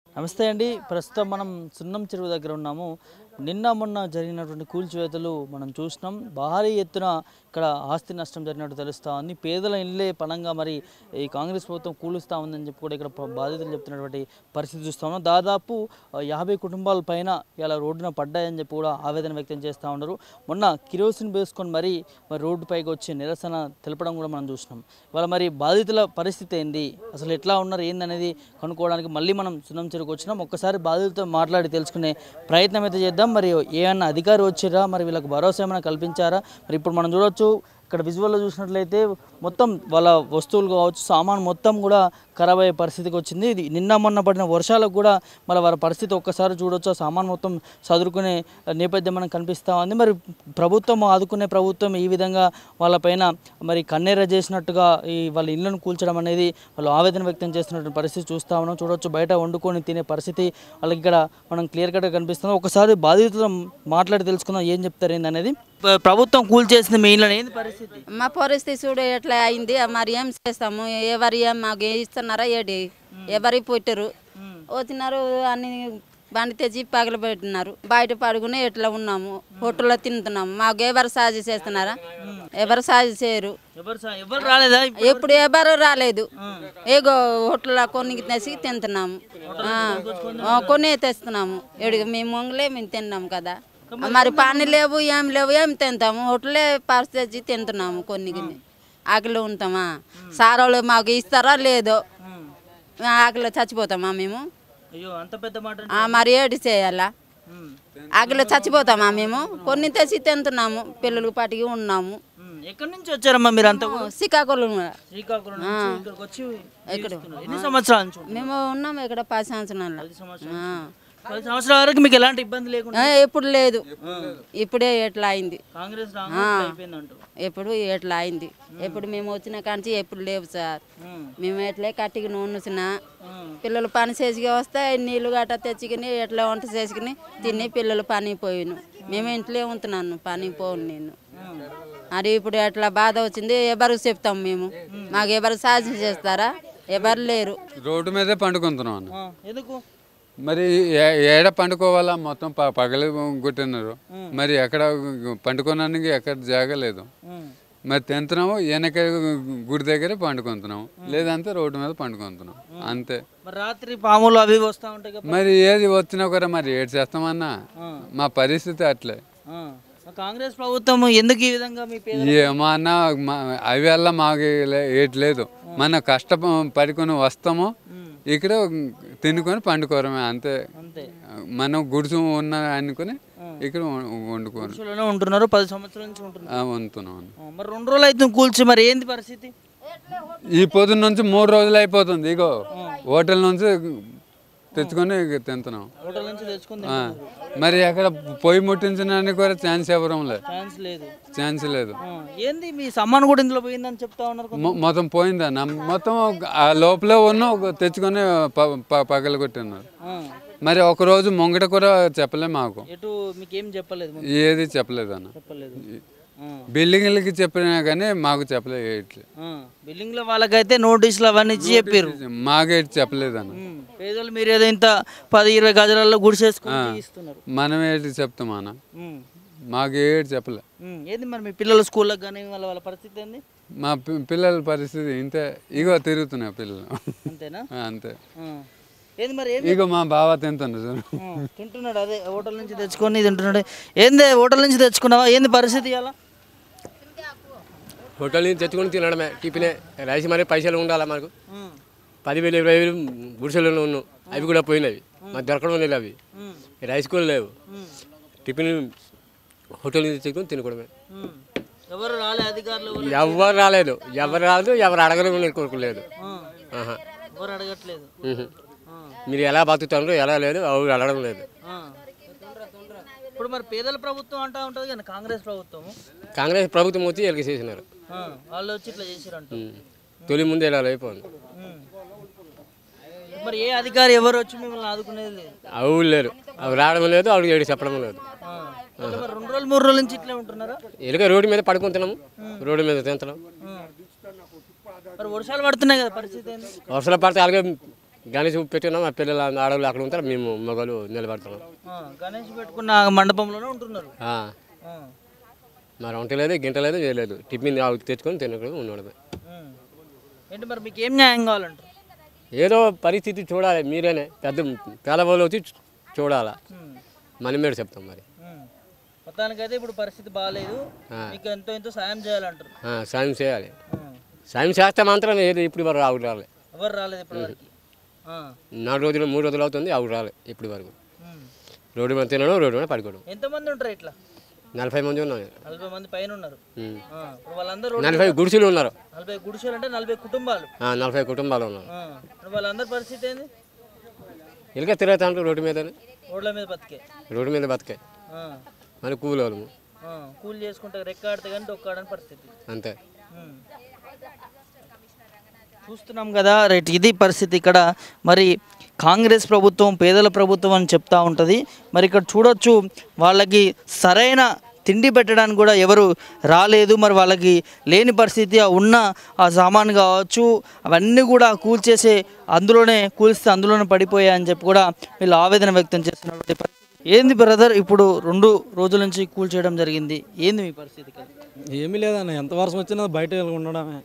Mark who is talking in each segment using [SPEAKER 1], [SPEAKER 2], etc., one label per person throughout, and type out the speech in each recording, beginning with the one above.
[SPEAKER 1] నమస్తే అండి ప్రస్తుతం మనం సున్నం చెరువు దగ్గర ఉన్నాము నిన్న మొన్న జరిగినటువంటి కూల్చివేతలు మనం చూసినాం భారీ ఎత్తున ఇక్కడ ఆస్తి నష్టం జరిగినట్టు తెలుస్తా ఉంది పేదల ఇళ్ళే పణంగా మరి ఈ కాంగ్రెస్ ప్రభుత్వం కూలుస్తా ఉందని చెప్పి కూడా ఇక్కడ ప- బాధితులు చెప్తున్నటువంటి పరిస్థితి చూస్తా ఉన్నాం దాదాపు ఆ, యాభై కుటుంబాల పైన ఇలా రోడ్డున పడ్డాయని చెప్పి కూడా ఆవేదన వ్యక్తం చేస్తూ ఉన్నారు మొన్న కిరోసిన్ వేసుకొని మరి మరి రోడ్డు పైకి వచ్చి నిరసన తెలపడం కూడా మనం చూసినాం ఇవాళ మరి బాధితుల పరిస్థితి ఏంది అసలు ఎట్లా ఉన్నారు ఏందనేది కనుక్కోవడానికి మళ్ళీ మనం సున్నం చెరుకు వచ్చినాం ఒక్కసారి బాధితులతో మాట్లాడి తెలుసుకునే ప్రయత్నం అయితే చేద్దాం మరి ఏమన్నా అధికారి వచ్చిరా మరి వీళ్ళకి భరోసా ఏమైనా కల్పించారా మరి ఇప్పుడు మనం చూడొచ్చు ఇక్కడ విజువల్లో చూసినట్లయితే మొత్తం వాళ్ళ వస్తువులు కావచ్చు సామాన్ మొత్తం కూడా ఖరాబ్ అయ్యే పరిస్థితికి వచ్చింది ఇది నిన్న మొన్న పడిన వర్షాలకు కూడా మళ్ళీ వారి పరిస్థితి ఒక్కసారి చూడొచ్చు ఆ సామాన్ మొత్తం చదువుకునే నేపథ్యం మనకు కనిపిస్తూ ఉంది మరి ప్రభుత్వం ఆదుకునే ప్రభుత్వం ఈ విధంగా వాళ్ళపైన మరి కన్నెర చేసినట్టుగా ఈ వాళ్ళ ఇళ్ళను కూల్చడం అనేది వాళ్ళు ఆవేదన వ్యక్తం చేస్తున్నటువంటి పరిస్థితి చూస్తూ ఉన్నాం చూడొచ్చు బయట వండుకొని తినే పరిస్థితి వాళ్ళకి ఇక్కడ మనం క్లియర్ కట్గా కనిపిస్తుంది ఒకసారి బాధితులు మాట్లాడి తెలుసుకుందాం ఏం చెప్తారు ఏందనేది ప్ర- ప్రభుత్వం కూల్చేసింది మీ ఇళ్ళని ఏంది పరిస్థితి
[SPEAKER 2] మా పరిస్థితి చూడు ఎట్లా అయింది మరి ఏం చేస్తాము ఎవరు ఏం మాకు ఏ ఇస్తున్నారా ఏడి ఎవరి పుట్టారు వచ్చినారు అన్ని బండి తెచ్చి పగలబెట్టినారు బయట పడుకుని ఎట్లా ఉన్నాము హోటల్లో తింటున్నాము మాకు ఎవరు సాజి చేస్తున్నారా ఎవరు సాజి చేయరు
[SPEAKER 1] ఎవరు సా- ఎవరు రాలేదా
[SPEAKER 2] ఎప్పుడు ఎవరు రాలేదు ఏగో హోటల్లో కొన్ని తెచ్చి తింటున్నాము ఆ, ఆ, కొన్ని తెస్తున్నాము ఎడుగు మేము మొంగలే మేము తిన్నాము కదా మరి పానీ లేవు ఏం లేవు ఏం తింటాము హోటలే పార్స్ తెచ్చి తింటున్నాము కొన్ని కొన్ని ఆకలి ఉంటామా సారోళ్ళు మాకు ఇస్తారా లేదో ఆకలి చచ్చిపోతామా మేము
[SPEAKER 1] అయ్యో అంత పెద్ద మాట
[SPEAKER 2] ఆ, మరి ఏడు చేయాలా
[SPEAKER 1] ఉమ్.
[SPEAKER 2] ఆకలి చచ్చిపోతామా మేము కొన్ని తెచ్చి తింటున్నాము పిల్లలు పాటికి ఉన్నాము
[SPEAKER 1] ఉమ్. ఎక్కడి నుంచి వచ్చారమ్మా మీరు అంతా కూడా?
[SPEAKER 2] శ్రీకాకుళం
[SPEAKER 1] శ్రీకాకుళం నుంచి ఇక్కడికి వచ్చి జీవిస్తున్నారు. ఎన్ని సంవత్సరాల నుంచి ఉన్నారు?
[SPEAKER 2] మేము ఉన్నాము ఇక్కడ పది సంవత్సరాలు
[SPEAKER 1] పది సంవత్సరాల పది సంవత్సరాల వరకు మీకు ఎలాంటి ఇబ్బంది లేకుండా
[SPEAKER 2] ఎప్పుడు లేదు ఇప్పుడే ఎట్లా అయింది
[SPEAKER 1] కాంగ్రెస్ రాంగ్ అయిపోయిందంట
[SPEAKER 2] ఎప్పుడు ఎట్లా అయింది ఎప్పుడు మేము వచ్చిన కాంచి ఎప్పుడు లేవు సార్
[SPEAKER 1] ఉమ్.
[SPEAKER 2] మేము ఎట్లే కట్టికి నూనెసిన
[SPEAKER 1] ఉమ్.
[SPEAKER 2] పిల్లలు పని చేసుకు వస్తే నీళ్ళు గట్ట తెచ్చుకుని ఎట్లా వంట చేసుకుని తిని పిల్లలు పని పోయిను మేము ఇంట్లో ఉంటున్నాను పని పోను నేను
[SPEAKER 1] ఉమ్.
[SPEAKER 2] మరి ఇప్పుడు ఎట్లా బాధ వచ్చింది ఎవరికి చెప్తాం మేము మాకు ఎవరు సాధ్యం చేస్తారా ఎవరు లేరు
[SPEAKER 3] రోడ్డు మీదే పండుకుంటున్నాం అన్న
[SPEAKER 1] ఆ, ఎందుకు
[SPEAKER 3] మరి ఏ- ఏడ పండుకోవాలా మొత్తం ప- పగలు కొట్టినారు మరి ఎక్కడ పండుకోవడానికి ఎక్కడ జాగలేదు
[SPEAKER 1] ఉమ్.
[SPEAKER 3] మరి తింటున్నాము వెనక గుడి దగ్గరే పండుకుంటున్నాము లేదంటే రోడ్డు మీద పండుకుంటున్నాం అంతే
[SPEAKER 1] మరి రాత్రి పాములు అవి ఇవి వస్తూ ఉంటాయి కదా
[SPEAKER 3] మరి ఏది వచ్చినా కూడా మరి ఏడు చేస్తామన్నా మా పరిస్థితి అట్లే
[SPEAKER 1] ఆ. మరి కాంగ్రెస్ ప్రభుత్వం ఎందుకు ఈ విధంగా మీ పేద
[SPEAKER 3] ఏమన్నా మా- అవి వల్ల మాకు లే- ఏటి లేదు మన కష్టపడుకొని వస్తాము ఇక్కడ తినుకొని పండుకోవడమే అంతే
[SPEAKER 1] అంతే
[SPEAKER 3] మనం గుడిసు ఉన్న అనుకుని ఇక్కడ వం- వండుకోను
[SPEAKER 1] పురుషులనే ఉంటున్నారు పది సంవత్సరాల నుంచి ఉంటున్నారు
[SPEAKER 3] ఆ, వండుతున్నాం
[SPEAKER 1] ఆ, మరి రెండు రోజులు అయితే కూల్చి మరి ఏంది పరిస్థితి
[SPEAKER 3] ఈ పొద్దున్న నుంచి మూడు రోజులు అయిపోతుంది ఇగో హోటల్ నుంచి తెచ్చుకొని ఇక తింటున్నాం
[SPEAKER 1] హోటల్ నుంచి తెచ్చుకుంది
[SPEAKER 3] ఆ, మరి అక్కడ పొయ్యి ముట్టించడానికి కూడా ఛాన్స్ ఇవ్వడం లేదు
[SPEAKER 1] ఛాన్స్ లేదు
[SPEAKER 3] ఛాన్స్ లేదు
[SPEAKER 1] ఆ, ఏంది మీ సమ్మాన్ కూడా ఇందులో పోయిందని చెప్తా ఉన్నారు కొంత-
[SPEAKER 3] మొ- మొత్తం పోయిందన్న మొత్తం ఆ లోపలే ఉన్న ఒక తెచ్చుకొని ప- ప- పగలు కొట్టినారు
[SPEAKER 1] ఆ.
[SPEAKER 3] మరి ఒక రోజు ముంగట కూడా చెప్పలే మాకు
[SPEAKER 1] ఎటు మీకు ఏం చెప్పలేదు ముందు?
[SPEAKER 3] ఏది చెప్పలేదు అన్న
[SPEAKER 1] చెప్పలేదు ఆ.
[SPEAKER 3] బిల్డింగ్లకి చెప్పినా కానీ మాకు చెప్పలేదు ఏట్లే
[SPEAKER 1] ఆ. బిల్డింగ్ లో వాళ్ళకైతే నోటీసులు అవన్నీ ఇచ్చి చెప్పారు
[SPEAKER 3] మాకేటి చెప్పలేదు అన్న
[SPEAKER 1] ఉమ్. పేదలు మీరు ఏదో ఇంత పది ఇరవై గజాలలో గుడిసేసుకుని ఇస్తున్నారు
[SPEAKER 3] మనం ఏంటి చెప్తాం అన్న
[SPEAKER 1] ఉమ్.
[SPEAKER 3] మాకు ఏటి చెప్పలే
[SPEAKER 1] ఉమ్. ఏంది మరి మీ పిల్లల స్కూళ్ళకి కానీ వాళ్ళ వాళ్ళ పరిస్థితి ఏంది
[SPEAKER 3] మా పి- పిల్లల పరిస్థితి ఇంతే ఇగో తిరుగుతున్నాయి పిల్లలు
[SPEAKER 1] అంతేనా
[SPEAKER 3] ఆ, అంతే
[SPEAKER 1] ఆ. ఏంది మరి ఏం
[SPEAKER 3] ఇగో మా బావ తింటున్నారు చూడు.
[SPEAKER 1] ఆ, తింటున్నాడు అదే హోటల్ నుంచి తెచ్చుకొని తింటున్నాడు ఏంది హోటల్ నుంచి తెచ్చుకున్నావా ఏంది పరిస్థితి అలా
[SPEAKER 4] హోటల్ నుంచి తెచ్చుకొని తినడమే టిఫినే రైస్ మరి పైసలు ఉండాలా మనకు పదివేలు ఇరవై వేలు గుడిసెలు ఉన్నాం అవి కూడా పోయినవి మాకు దొరకడం లేదు అవి రైస్ కూడా లేవు టిఫిన్ హోటల్ నుంచి తెచ్చుకొని తినుకోవడమే
[SPEAKER 1] ఎవరు రాలే అధికారులు ఎవరు?
[SPEAKER 4] ఎవరు రాలేదు ఎవరు రాలేదు ఎవరు అడగడం కోరుకోలేదు
[SPEAKER 1] ఆ.
[SPEAKER 4] ఆహా.
[SPEAKER 1] ఎవరు అడగట్లేదు
[SPEAKER 4] మ్హూ. మీరు ఎలా బతుకుతారో ఎలా లేదు ఎవరు అడగడం లేదు
[SPEAKER 1] ఆ. ఇప్పుడు మరి పేదల ప్రభుత్వం అంటా ఉంటుంది కానీ కాంగ్రెస్ ప్రభుత్వం
[SPEAKER 4] కాంగ్రెస్ ప్రభుత్వం వచ్చి ఎలక చేసినారు
[SPEAKER 1] వాళ్ళు వచ్చి ఇట్లా చేసిరంట
[SPEAKER 4] మ్. తొలి ముందు ఇలా అయిపోయింది
[SPEAKER 1] మరి ఏ అధికారి ఎవరు వచ్చి మిమ్మల్ని ఆదుకునేది లేదు
[SPEAKER 4] అవి లేరు అవి రావడం లేదు అవి ఏడు చెప్పడం లేదు
[SPEAKER 1] ఆ. అంటే మరి రెండు రోజులు మూడు రోజుల నుంచి ఇట్లా ఉంటున్నారా
[SPEAKER 4] ఎలుక రోడ్డు మీద పడుకుంటున్నాము రోడ్డు మీద తింటున్నాం
[SPEAKER 1] ఆ. మరి వర్షాలు పడుతున్నాయి కదా పరిస్థితి ఏంది
[SPEAKER 4] వర్షాలు పడితే అలాగే గణేష్ పెట్టుకున్నాం ఆ పిల్లలు ఆడవాళ్ళు అక్కడ ఉంటారు మేము మగవాళ్ళు నిలబడుతున్నాం
[SPEAKER 1] ఆ, గణేష్ పెట్టుకున్న ఆ మండపంలోనే ఉంటున్నారు
[SPEAKER 4] ఆ,
[SPEAKER 1] ఆ,
[SPEAKER 4] మరి వంటలేదు గింటలేదు చేయలేదు టిఫిన్ ఆవుకి తెచ్చుకొని తినకుండా ఉండడమే
[SPEAKER 1] ఉమ్. ఏంటి మరి మీకు ఏం న్యాయం కావాలంటారు
[SPEAKER 4] ఏదో పరిస్థితి చూడాలి మీరేనే పెద్ద పేదవాళ్ళు వచ్చి చూ- చూడాలా
[SPEAKER 1] ఉమ్,
[SPEAKER 4] మనం మీద చెప్తాం మరి
[SPEAKER 1] ఉమ్. మొత్తానికైతే ఇప్పుడు పరిస్థితి బాగాలేదు మీకు ఎంతో ఎంతో సాయం చేయాలంటారు
[SPEAKER 4] ఆ, సాయం చేయాలి
[SPEAKER 1] ఉమ్.
[SPEAKER 4] సాయం చేస్తే మాత్రం ఏది ఇప్పుడు వరకు ఆవులు రాలే
[SPEAKER 1] ఎవరు రాలేదు ఇప్పటివరకు ఆ,
[SPEAKER 4] నాలుగు రోజులు మూడు రోజులు అవుతుంది ఆవులు రాలే ఇప్పటి వరకు
[SPEAKER 1] ఉమ్.
[SPEAKER 4] రోడ్డు మీద తినడం రోడ్డు మీద పడుకోవడం
[SPEAKER 1] ఎంతమంది ఉంటారు ఇట్లా
[SPEAKER 4] నలభై మంది ఉన్నాం
[SPEAKER 1] నలభై మంది పైన ఉన్నారు
[SPEAKER 4] ఉమ్.
[SPEAKER 1] ఆ, ఇప్పుడు వాళ్ళందరూ రోడ్డు-
[SPEAKER 4] నలభై గుడిసెలు ఉన్నారు
[SPEAKER 1] నలభై గుడిసెలు అంటే నలభై కుటుంబాలు
[SPEAKER 4] ఆ, నలభై కుటుంబాలు ఉన్నారు
[SPEAKER 1] ఆ, ఇప్పుడు వాళ్ళందరి పరిస్థితి ఏంది
[SPEAKER 4] ఇలాగ తిరుగుతాంటారు రోడ్డు మీద
[SPEAKER 1] రోడ్ల మీద బతికే
[SPEAKER 4] రోడ్డు మీద బతికే
[SPEAKER 1] ఆ,
[SPEAKER 4] మన కూలోళ్ళము
[SPEAKER 1] ఆ, కూలి చేసుకుంటే రెక్కాడితే కానీ డొక్కాడని పరిస్థితి
[SPEAKER 4] అంతే
[SPEAKER 1] ఉమ్. చూస్తున్నాం కదా రైట్ ఇది పరిస్థితి ఇక్కడ మరి కాంగ్రెస్ ప్రభుత్వం పేదల ప్రభుత్వం అని చెప్తా ఉంటుంది మరి ఇక్కడ చూడొచ్చు వాళ్ళకి సరైన తిండి పెట్టడానికి కూడా ఎవరు రాలేదు మరి వాళ్ళకి లేని పరిస్థితి ఆ ఉన్న ఆ సామాన్ కావచ్చు అవన్నీ కూడా కూల్చేసే అందులోనే కూల్స్తే అందులోనే పడిపోయాయని చెప్పి కూడా వీళ్ళు ఆవేదన వ్యక్తం చేస్తున్నటువంటి పరిస్థితి ఏంది బ్రదర్ ఇప్పుడు రెండు రోజుల నుంచి కూల్చేయడం జరిగింది ఏంది మీ పరిస్థితి ఇక్కడ
[SPEAKER 5] ఏమీ లేదన్న ఎంత వర్షం వచ్చినా బయట వెళ్ళి ఉండడమే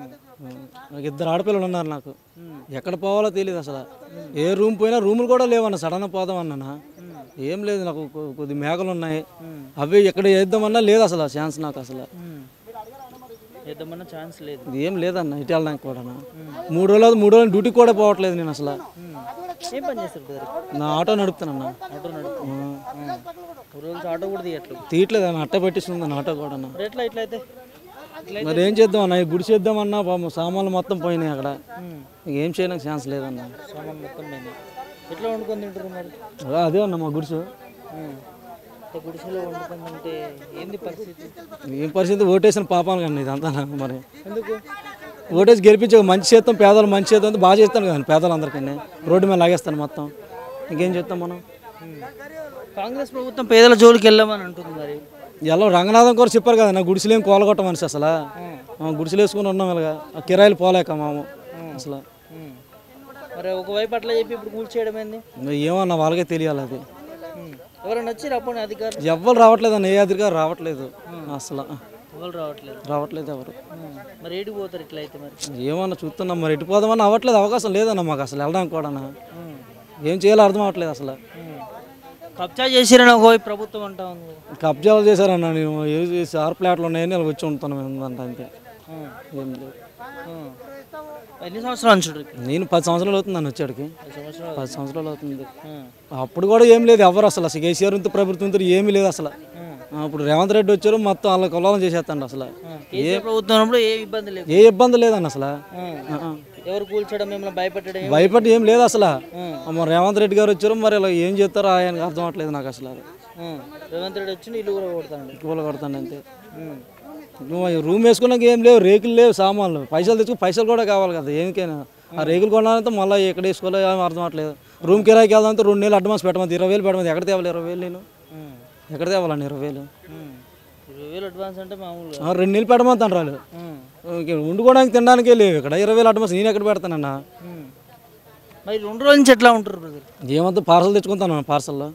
[SPEAKER 5] నాకు ఇద్దరు ఆడపిల్లలు ఉన్నారు నాకు ఎక్కడ పోవాలో తెలియదు అసలు ఏ రూమ్ పోయినా రూములు కూడా లేవన్న సడన్ పోదాం అన్నా ఏం లేదు నాకు కొ- కొద్ది మేకలు ఉన్నాయి అవి ఎక్కడ వేద్దామన్నా లేదు అసలు ఆ ఛాన్స్ నాకు అసలు
[SPEAKER 1] ఏదమ్మన్నా ఛాన్స్ లేదు
[SPEAKER 5] ఇది ఏం లేదన్న ఇటు వెళ్ళడానికి కూడా మూడు రోజులు మూడు రోజులు డ్యూటీకి కూడా పోవట్లేదు నేను అసలు
[SPEAKER 1] ఏం పని చేస్తారు బ్రదర్
[SPEAKER 5] నా ఆటో నడుపుతానన్న
[SPEAKER 1] ఆటో నడుపు రోజు ఆటో కూడా తీయట్లేదు
[SPEAKER 5] తీయట్లేదు అన్న అట్ట పెట్టిస్తుంది అన్న ఆటో కూడా
[SPEAKER 1] మరి ఎట్లా ఇట్లా అయితే ఇట్లా
[SPEAKER 5] మరి ఏం చేద్దాం అన్న ఈ గుడి చేద్దామన్నా పాపం సామాన్లు మొత్తం పోయినాయి అక్కడ ఏం చేయడానికి ఛాన్స్ లేదన్న
[SPEAKER 1] సామాన్ మొత్తం పోయింది ఎట్లా వండుకొని తింటారు మరి
[SPEAKER 5] అదే- అదే అన్న మా గుడిసు
[SPEAKER 1] ఉమ్. ఇంత గుడిసెలో వండుకొని తింటే ఏంది పరిస్థితి
[SPEAKER 5] ఏం పరిస్థితి ఓటేసిన పాపాలు కన్నా ఇదంతా నాకు మరి
[SPEAKER 1] ఎందుకు
[SPEAKER 5] ఓటేసి గెలిపించే మంచి చేస్తాం పేదలు మంచి చేస్తాం అంటే బాగా చేస్తాను కదా పేదలందరికీ రోడ్డు మీద లాగేస్తాను మొత్తం ఇంకేం చేస్తాం మనం
[SPEAKER 1] ఉమ్. కాంగ్రెస్ ప్రభుత్వం పేదల జోలికి వెళ్ళమని అంటుంది మరి
[SPEAKER 5] ఎలా రంగనాథం కూడా చెప్పారు కదా నా గుడిసెలేం కోలగొట్ట మనిషి అసలు ఆ, గుడిసెలు వేసుకుని ఉన్నాం ఇలాగా ఆ కిరాయిలు పోలేక మాము అసలు
[SPEAKER 1] ఉమ్. మరి ఒకవైపు అట్లా చెప్పి ఇప్పుడు కూల్చేయడం ఏంది
[SPEAKER 5] మరి ఏమన్నా వాళ్ళకే తెలియాలి అది
[SPEAKER 1] ఉమ్. ఎవరైనా వచ్చి రప్పని అధికారులు
[SPEAKER 5] ఎవ్వరు రావట్లేదు అన్న ఏ అధికారు రావట్లేదు అసలు
[SPEAKER 1] ఎవరు రావట్లేదు
[SPEAKER 5] రావట్లేదు ఎవరు
[SPEAKER 1] ఉమ్. మరి ఏడికి పోతారు ఇట్లా అయితే మరి
[SPEAKER 5] ఏమన్నా చూస్తున్నాం మరి ఎటు పోదామని అవ్వట్లేదు అవకాశం లేదన్న మాకు అసలు వెళ్ళడానికి కూడా
[SPEAKER 1] ఉమ్.
[SPEAKER 5] ఏం చేయాలో అర్థం అవ్వట్లేదు అసలు
[SPEAKER 1] ఉమ్. కబ్జా చేసిరని ఒకవైపు ప్రభుత్వం అంటా ఉంది
[SPEAKER 5] కబ్జాలు చేశారన్న నేను ఏ ఆరు ప్లాట్లు ఉన్నాయని ఇలా వచ్చి ఉంటాను మేము అంత అంతే
[SPEAKER 1] ఉమ్.
[SPEAKER 5] ఏం లేదు
[SPEAKER 1] ఉమ్. ఎన్ని సంవత్సరాలు చూడు
[SPEAKER 5] నేను పది సంవత్సరాలు అవుతుంది నన్ను వచ్చాడికి
[SPEAKER 1] సంవత్సరాలు
[SPEAKER 5] పది సంవత్సరాలు అవుతుంది
[SPEAKER 1] ఉమ్.
[SPEAKER 5] అప్పుడు కూడా ఏం లేదు ఎవరు అసలు అసలు కేసీఆర్ ఇంత ప్రభుత్వంతో ఏమీ లేదు అసలు
[SPEAKER 1] ఉమ్.
[SPEAKER 5] ఆ, ఇప్పుడు రేవంత్ రెడ్డి వచ్చారు మొత్తం వాళ్ళ కొలం చేసేస్తాండి అసలు
[SPEAKER 1] ఉమ్. కేసీఆర్ ప్రభుత్వం ఉన్నప్పుడు ఏ ఇబ్బంది లేదు
[SPEAKER 5] ఏ ఇబ్బంది లేదన్న అసలు
[SPEAKER 1] ఉమ్.
[SPEAKER 5] ఆ, ఆ.
[SPEAKER 1] ఎవరు కూల్చడం మిమ్మల్ని భయపెట్టడం ఏం-
[SPEAKER 5] భయపడి ఏం లేదు అసలు
[SPEAKER 1] ఉమ్.
[SPEAKER 5] మరి రేవంత్ రెడ్డి గారు వచ్చారు మరి ఇలా ఏం చేస్తారో ఆయనకు అర్థం అవ్వట్లేదు నాకు అసలు
[SPEAKER 1] ఉమ్. రేవంత్ రెడ్డి వచ్చి ఇల్లు కూడా కొడతాను
[SPEAKER 5] కూల కొడతాను అంతే
[SPEAKER 1] ఉమ్.
[SPEAKER 5] నువ్వు రూమ్ వేసుకున్నాక ఏం లేవు రేకులు లేవు సామాన్లు పైసలు తెచ్చుకో పైసలు కూడా కావాలి కదా ఏమికైనా ఆ రేకులు కొనాలంటే మళ్ళీ ఎక్కడ వేసుకోవాలో ఏమీ అర్థం అవ్వట్లేదు రూమ్ కిరాయికి వెళ్దామంటే రెండు నెలలు అడ్వాన్స్ పెట్టమంది ఇరవై వేలు పెట్టమంది ఎక్కడ తేవాలి ఇరవై వేలు నేను
[SPEAKER 1] ఉమ్.
[SPEAKER 5] ఎక్కడ తేవాలండి ఇరవై వేలు
[SPEAKER 1] ఉమ్. ఇరవై వేలు అడ్వాన్స్ అంటే మామూలుగా
[SPEAKER 5] ఆ, రెండు నెలలు పెట్టమంది అంటారు వాళ్ళు
[SPEAKER 1] ఉమ్.
[SPEAKER 5] ఇంక వండుకోవడానికి తినడానికే లేవు ఇక్కడ ఇరవై వేలు అడ్వాన్స్ నేను ఎక్కడ పెడతానన్నా
[SPEAKER 1] ఉమ్. మరి రెండు రోజుల నుంచి ఎట్లా ఉంటారు బ్రదర్
[SPEAKER 5] ఏమంతా పార్సల్ తెచ్చుకుంటాను పార్సల్లో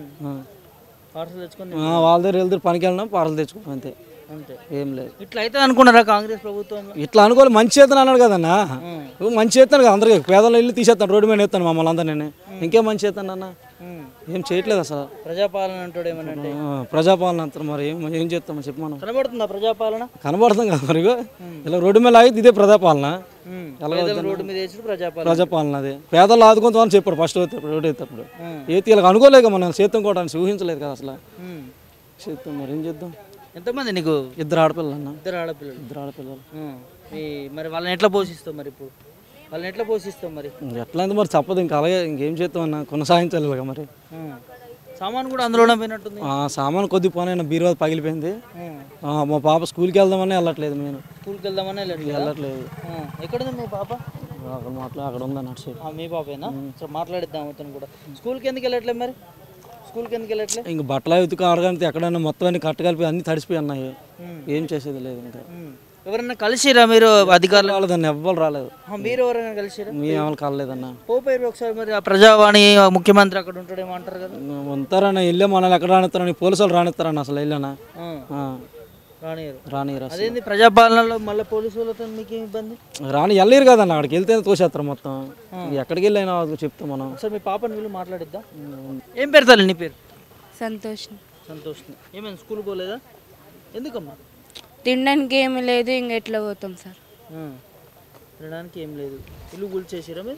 [SPEAKER 1] పార్సల్ తెచ్చుకొని
[SPEAKER 5] వాళ్ళ దగ్గర వెళ్తే పనికి వెళ్ళినా పార్సల్ తెచ్చుకుంటాం అంతే
[SPEAKER 1] అంతే
[SPEAKER 5] ఏం లేదు
[SPEAKER 1] ఇట్లా అయితే అనుకున్నారా కాంగ్రెస్ ప్రభుత్వంలో
[SPEAKER 5] ఇట్లా అనుకోవాలి మంచి చేతను అన్నాడు కదన్నా నువ్వు మంచి చేస్తాను కదా అందరికి పేదలు ఇల్లు తీసేస్తాను రోడ్డు మీద ఎత్తాను మమ్మల్ని అందరు నేను ఇంకేం మంచి చేస్తాను అన్న
[SPEAKER 1] ఉమ్.
[SPEAKER 5] ఏం చేయట్లేదు అసలు
[SPEAKER 1] ప్రజాపాలన అంటాడు ఏమనంటే
[SPEAKER 5] ఆ, ప్రజాపాలన అంతా మరి ఏం ఏం చేస్తామో చెప్పు మనం
[SPEAKER 1] కనబడుతుందా ప్రజాపాలన
[SPEAKER 5] కనబడుతుంది కదా మరి ఇగో. ఇలా రోడ్డు మీద లాగితే ఇదే ప్రజాపాలన
[SPEAKER 1] ఉమ్.
[SPEAKER 5] ఎలా
[SPEAKER 1] పేదల రోడ్డు మీద వేసి ప్రజాపాలన
[SPEAKER 5] ప్రజాపాలన అది పేదలు ఆదుకుంటామని చెప్పాడు ఫస్ట్ రోడ్డు ఎత్తప్పుడు
[SPEAKER 1] ఉమ్.
[SPEAKER 5] ఏ తీయాలి అనుకోలేక మనం చేతం కూడా ఊహించలేదు కదా అసలు
[SPEAKER 1] ఉమ్.
[SPEAKER 5] చేస్తాం మరి ఏం చేద్దాం
[SPEAKER 1] ఎంతమంది నీకు
[SPEAKER 5] ఇద్దరు ఆడపిల్లలు అన్న
[SPEAKER 1] ఇద్దరు ఆడపిల్లలు
[SPEAKER 5] ఇద్దరు ఆడపిల్లలు
[SPEAKER 1] ఉమ్. ఈ- మరి వాళ్ళని ఎట్లా పోషిస్తావు మరి ఇప్పుడు వాళ్ళని ఎట్లా పోషిస్తావు మరి
[SPEAKER 5] ఎట్లా అయితే మరి తప్పదు ఇంకా అలాగే ఇంకేం చేస్తాం అన్న కొనసాగించాలి ఇలాగ మరి
[SPEAKER 1] ఉమ్. సామాన్ కూడా అందులోనే పోయినట్టుంది
[SPEAKER 5] ఆ సామాన్ కొద్ది పోనైనా బీరువా పగిలిపోయింది
[SPEAKER 1] ఉమ్.
[SPEAKER 5] ఆ, మా పాప స్కూల్కి వెళ్దామని వెళ్ళట్లేదు నేను
[SPEAKER 1] స్కూల్కి వెళ్దామని వెళ్ళట్లేదా?
[SPEAKER 5] వెళ్ళట్లేదు
[SPEAKER 1] ఉమ్. ఎక్కడుంది మీ పాప
[SPEAKER 5] అక్కడ మాట్లా అక్కడ ఉందని అటు సైడ్
[SPEAKER 1] ఆ, మీ పాపేనా సరే మాట్లాడిద్దాం అతను కూడా స్కూల్కి ఎందుకు వెళ్ళట్లేదు మరి స్కూల్కి ఎందుకు వెళ్ళట్లే
[SPEAKER 5] ఇంక బట్టలు ఉతుకు ఆడగానే ఎక్కడైనా మొత్తం అన్ని కట్ట కలిపి అన్ని తడిసిపోయి ఉన్నాయి
[SPEAKER 1] ఉమ్.
[SPEAKER 5] ఏం చేసేది లేదు ఇంకా
[SPEAKER 1] ఉమ్. ఎవరన్నా కలిసిరా మీరు అధికారులు
[SPEAKER 5] రాలేదన్న ఎవ్వరు రాలేదు
[SPEAKER 1] ఆ, మీరు ఎవరైనా కలిసిరా
[SPEAKER 5] మీ ఏమైనా కలలేదన్న
[SPEAKER 1] పోపోయారు ఒకసారి మరి ఆ ప్రజావాణి ఆ ముఖ్యమంత్రి అక్కడ ఉంటాడేమో అంటారు కదా
[SPEAKER 5] ఉంటారన్న ఇల్లే మనల్ని ఎక్కడ రానిస్తారని పోలీసులు రానిస్తారన్న అసలు ఇల్లనా
[SPEAKER 1] ఆ, రానియరు
[SPEAKER 5] రానిరా
[SPEAKER 1] అదేంది ప్రజాపాలనలో మళ్ళీ పోలీసు వాళ్ళతో మీకేం ఇబ్బంది
[SPEAKER 5] రాని వెళ్ళలేరు కదన్న అక్కడికి వెళ్తే తోసేస్తారు మొత్తం ఎక్కడికి వెళ్ళైనా చెప్తాం మనం
[SPEAKER 1] ఒకసారి మీ పాపని వీళ్ళు మాట్లాడిద్దాం ఏం పేరు తల్లి నీ పేరు
[SPEAKER 6] సంతోషం
[SPEAKER 1] సంతోష్ ఏమైనా స్కూల్ పోలేదా ఎందుకమ్మా
[SPEAKER 6] తినడానికి ఏమీ లేదు ఇంక ఎట్లా పోతాం సార్
[SPEAKER 1] ఆ, తినడానికి ఏం లేదు ఇల్లు కూల్చేసిరా మీరు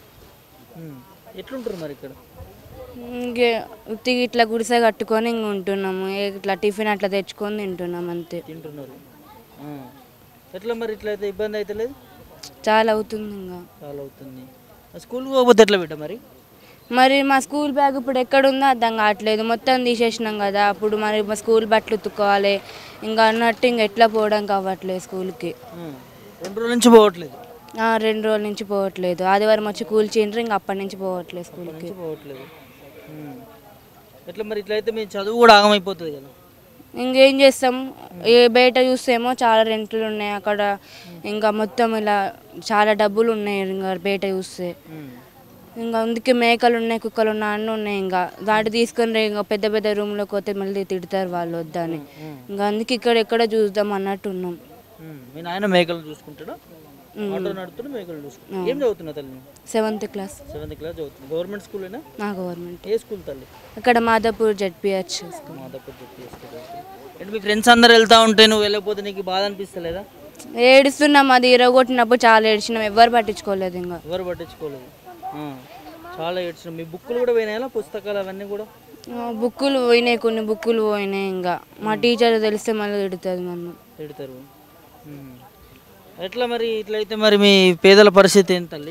[SPEAKER 1] ఉమ్. ఎట్లుంటారు మరి ఇక్కడ
[SPEAKER 6] ఇంకే ఉత్తిగా ఇట్లా గుడిసె కట్టుకొని ఇంక ఉంటున్నాము ఏ- ఇట్లా టిఫిన్ అట్లా తెచ్చుకొని తింటున్నాం అంతే
[SPEAKER 1] తింటున్నారు ఆ. ఎట్లా మరి ఇట్లా అయితే ఇబ్బంది అయితే లేదు
[SPEAKER 6] చాలా అవుతుంది ఇంకా
[SPEAKER 1] చాలా అవుతుంది స్కూల్కి పోకపోతే ఎట్లా బిడ్డ మరి
[SPEAKER 6] మరి మా స్కూల్ బ్యాగ్ ఇప్పుడు ఎక్కడ ఉందో అర్థం కావట్లేదు మొత్తం తీసేసినాం కదా అప్పుడు మరి మా స్కూల్ బట్టలు ఉతుక్కోవాలి ఇంకా అన్నట్టు ఇంక ఎట్లా పోవడానికి అవ్వట్లేదు స్కూల్కి
[SPEAKER 1] ఆ. రెండు రోజుల నుంచి పోవట్లేదు
[SPEAKER 6] ఆ, రెండు రోజుల నుంచి పోవట్లేదు ఆదివారం వచ్చి కూల్చిండ్రు ఇంక అప్పటి నుంచి పోవట్లేదు స్కూల్కి
[SPEAKER 1] నుంచి పోవట్లేదు ఉమ్. ఎట్లా మరి ఇట్లా అయితే మీ చదువు కూడా ఆగమైపోతుంది కదా
[SPEAKER 6] ఇంకేం చేస్తాం ఏ బయట చూస్తేమో చాలా రెంట్లు ఉన్నాయి అక్కడ ఇంకా మొత్తం ఇలా చాలా డబ్బులు ఉన్నాయి ఇంకా బయట చూస్తే
[SPEAKER 1] ఉమ్.
[SPEAKER 6] ఇంకా అందుకే మేకలు ఉన్నాయి కుక్కలు ఉన్నాయి అన్నీ ఉన్నాయి ఇంకా దాటి తీసుకొని రే- ఇంకా పెద్ద పెద్ద రూమ్లోకి పోతే మళ్ళీ తిడతారు వాళ్ళు వద్దని ఇంకా అందుకే ఇక్కడ ఎక్కడ చూద్దాం అన్నట్టు ఉన్నాం
[SPEAKER 1] ఉమ్. మీ నాయన మేకలు చూసుకుంటాడా ఆటో నడుపుతున్నా మేకలు చూసుకుంటా ఏం చదువుతున్నా తల్లి
[SPEAKER 6] సెవెంత్ క్లాస్
[SPEAKER 1] సెవెంత్ క్లాస్ చదువుతుంది గవర్నమెంట్ స్కూలేనా
[SPEAKER 6] మా గవర్నమెంట్
[SPEAKER 1] ఏ స్కూల్ తల్లి
[SPEAKER 6] అక్కడ మాదాపూర్ జడ్పిహెచ్ స్కూల్
[SPEAKER 1] మాదప్ప చెప్పి అంటే మీ ఫ్రెండ్స్ అందరు వెళ్తా ఉంటే నువ్వు వెళ్ళకపోతే నీకు బాధ అనిపిస్తలేదా
[SPEAKER 6] ఏడుస్తున్నాం అది ఇరగొట్టినప్పుడు చాలా ఏడ్చినాం ఎవ్వరు పట్టించుకోలేదు ఇంకా
[SPEAKER 1] ఎవరు పట్టించుకోలేదు ఆ. చాలా ఏడ్చిన మీ బుక్కులు కూడా పోయినాయా పుస్తకాలు అవన్నీ కూడా
[SPEAKER 6] ఆ, బుక్కులు పోయినాయి కొన్ని బుక్కులు పోయినాయి ఇంకా మా టీచర్ తెలిస్తే మళ్ళీ తిడుతుంది నన్ను
[SPEAKER 1] పెడతారు ఉమ్. ఎట్లా మరి ఇట్లయితే మరి మీ పేదల పరిస్థితి ఏంటి తల్లి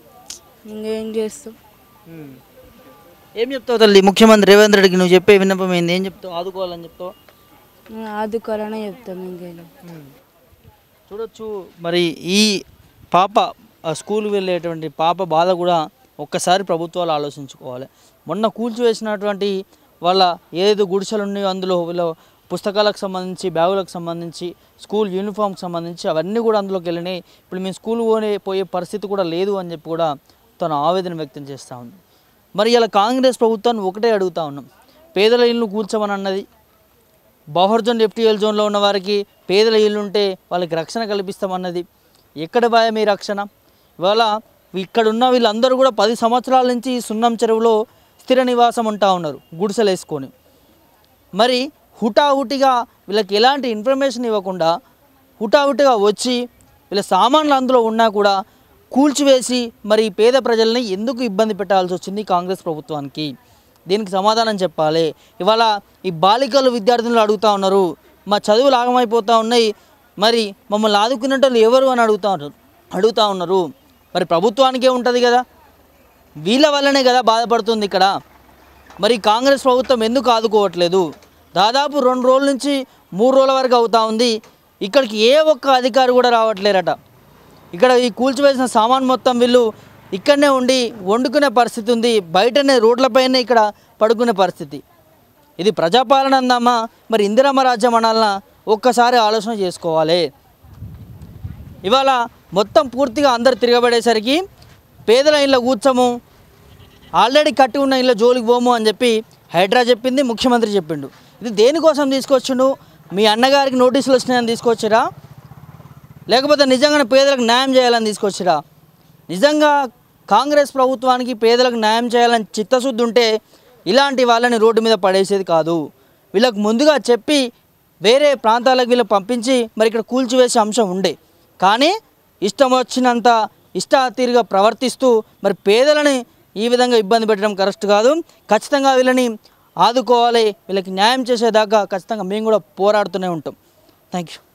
[SPEAKER 6] ఇంకేం చేస్తాం
[SPEAKER 1] ఉమ్. ఏం చెప్తావు తల్లి ముఖ్యమంత్రి రేవంత్ రెడ్డికి నువ్వు చెప్పే విన్నపం ఏంది ఏం చెప్తావు ఆదుకోవాలని చెప్తావు
[SPEAKER 6] ఆదుకోవాలనే చెప్తాం ఇంకేం
[SPEAKER 1] చూడొచ్చు మరి ఈ పాప ఆ స్కూల్కి వెళ్ళేటువంటి పాప బాధ కూడా ఒక్కసారి ప్రభుత్వాలు ఆలోచించుకోవాలి మొన్న కూల్చివేసినటువంటి వాళ్ళ ఏదైతే గుడిసెలు ఉన్నాయో అందులో వీళ్ళ పుస్తకాలకు సంబంధించి బ్యాగులకు సంబంధించి స్కూల్ యూనిఫామ్కి సంబంధించి అవన్నీ కూడా అందులోకి వెళ్ళినాయి ఇప్పుడు మేము స్కూల్ పోనే పోయే పరిస్థితి కూడా లేదు అని చెప్పి కూడా తను ఆవేదన వ్యక్తం చేస్తూ ఉంది మరి ఇలా కాంగ్రెస్ ప్రభుత్వాన్ని ఒకటే అడుగుతా ఉన్నాం పేదల ఇల్లు కూల్చమని అన్నది బఫర్ జోన్ ఎఫ్టీఎల్ జోన్లో ఉన్న వారికి పేదల ఇల్లు ఉంటే వాళ్ళకి రక్షణ కల్పిస్తామన్నది ఎక్కడ బాయ మీ రక్షణ ఇవాళ ఇక్కడ ఉన్న వీళ్ళందరూ కూడా పది సంవత్సరాల నుంచి ఈ సున్నం చెరువులో స్థిర నివాసం ఉంటా ఉన్నారు గుడిసెలు వేసుకొని మరి హుటాహుటిగా వీళ్ళకి ఎలాంటి ఇన్ఫర్మేషన్ ఇవ్వకుండా హుటాహుటిగా వచ్చి వీళ్ళ సామాన్లు అందులో ఉన్నా కూడా కూల్చివేసి మరి ఈ పేద ప్రజల్ని ఎందుకు ఇబ్బంది పెట్టాల్సి వచ్చింది కాంగ్రెస్ ప్రభుత్వానికి దీనికి సమాధానం చెప్పాలి ఇవాళ ఈ బాలికలు విద్యార్థులు అడుగుతా ఉన్నారు మా చదువులు ఆగమైపోతూ ఉన్నాయి మరి మమ్మల్ని ఆదుకునేటోళ్ళు ఎవరు అని అడుగుతా ఉన్నారు అడుగుతా ఉన్నారు మరి ప్రభుత్వానికే ఉంటుంది కదా వీళ్ళ వల్లనే కదా బాధపడుతుంది ఇక్కడ మరి కాంగ్రెస్ ప్రభుత్వం ఎందుకు ఆదుకోవట్లేదు దాదాపు రెండు రోజుల నుంచి మూడు రోజుల వరకు అవుతా ఉంది ఇక్కడికి ఏ ఒక్క అధికారి కూడా రావట్లేరట ఇక్కడ ఈ కూల్చివేసిన సామాన్ మొత్తం వీళ్ళు ఇక్కడనే ఉండి వండుకునే పరిస్థితి ఉంది బయటనే రోడ్లపైనే ఇక్కడ పడుకునే పరిస్థితి ఇది ప్రజాపాలన అందామా మరి ఇందిరమ్మ రాజ్యం అనాలన్నా ఒక్కసారి ఆలోచన చేసుకోవాలి ఇవాళ మొత్తం పూర్తిగా అందరు తిరగబడేసరికి పేదల ఇళ్ళ కూర్చము ఆల్రెడీ కట్టి ఉన్న ఇళ్ళ జోలికి పోము అని చెప్పి హైడ్రా చెప్పింది ముఖ్యమంత్రి చెప్పిండు ఇది దేనికోసం తీసుకొచ్చిండు మీ అన్నగారికి నోటీసులు వచ్చినాయని తీసుకొచ్చిరా లేకపోతే నిజంగానే పేదలకు న్యాయం చేయాలని తీసుకొచ్చిరా నిజంగా కాంగ్రెస్ ప్రభుత్వానికి పేదలకు న్యాయం చేయాలని చిత్తశుద్ధి ఉంటే ఇలాంటి వాళ్ళని రోడ్డు మీద పడేసేది కాదు వీళ్ళకు ముందుగా చెప్పి వేరే ప్రాంతాలకు వీళ్ళు పంపించి మరి ఇక్కడ కూల్చివేసే అంశం ఉండే కానీ ఇష్టం వచ్చినంత ఇష్టాతీరుగా ప్రవర్తిస్తూ మరి పేదలని ఈ విధంగా ఇబ్బంది పెట్టడం కరెక్ట్ కాదు ఖచ్చితంగా వీళ్ళని ఆదుకోవాలి వీళ్ళకి న్యాయం చేసేదాకా ఖచ్చితంగా మేము కూడా పోరాడుతూనే ఉంటాం థ్యాంక్ యూ